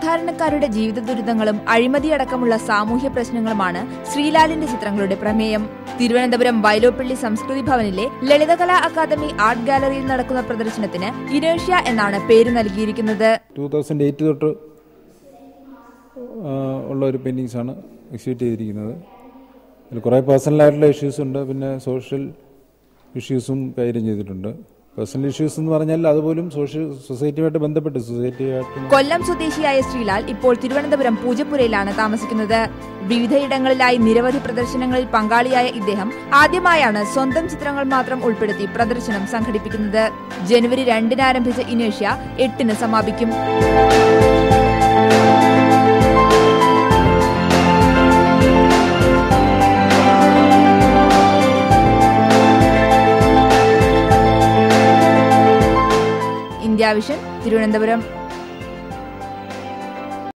സാധാരണക്കാരുടെ ജീവിത ദുരിതങ്ങളും അഴിമതിയടക്കമുള്ള സാമൂഹ്യ പ്രശ്നങ്ങളുമാണ് ശ്രീലാലിന്റെ ചിത്രങ്ങളുടെ പ്രമേയം തിരുവനന്തപുരം വയലോപ്പള്ളി സംസ്കൃതി ഭവനിലെ ലളിതകലാ അക്കാദമി ആർട്ട് ഗാലറിയിൽ നടക്കുന്ന പ്രദർശനത്തിന് ഇനേഷ്യ എന്നാണ് പേര് നൽകിയിരിക്കുന്നത് ടൂ തൗസൻഡ് എയ്റ്റ് തൊട്ട് ആ, ഉള്ള ഒരു പെയിൻറ്റിങ്സാണ് എക്സിബിറ്റ് ചെയ്തിരിക്കുന്നത് അതിൽ കുറേ പേഴ്സണലായിട്ടുള്ള ഇഷ്യൂസ് ഉണ്ട് പിന്നെ സോഷ്യൽ ഇഷ്യൂസും കൈകാര്യം ചെയ്തിട്ടുണ്ട് പേഴ്സണൽ ഇഷ്യൂസ് എന്ന് പറഞ്ഞാൽ അതുപോലും സോഷ്യൽ സൊസൈറ്റിയുമായിട്ട് ബന്ധപ്പെട്ട് സൊസൈറ്റിയായിട്ട് കൊല്ലം സ്വദേശിയായ ശ്രീലാൽ ഇപ്പോൾ തിരുവനന്തപുരം പൂജപ്പുരയിലാണ് താമസിക്കുന്നത് വിവിധയിടങ്ങളിലായി നിരവധി പ്രദർശനങ്ങളിൽ പങ്കാളിയായ ഇദ്ദേഹം ആദ്യമായാണ് സ്വന്തം ചിത്രങ്ങൾ മാത്രം ഉൾപ്പെടുത്തി പ്രദർശനം സംഘടിപ്പിക്കുന്നത് ജനുവരി രണ്ടിന് ആരംഭിച്ച ഇനേഷ്യ എട്ടിന് സമാപിക്കും ഇന്ത്യ വിഷൻ തിരുവനന്തപുരം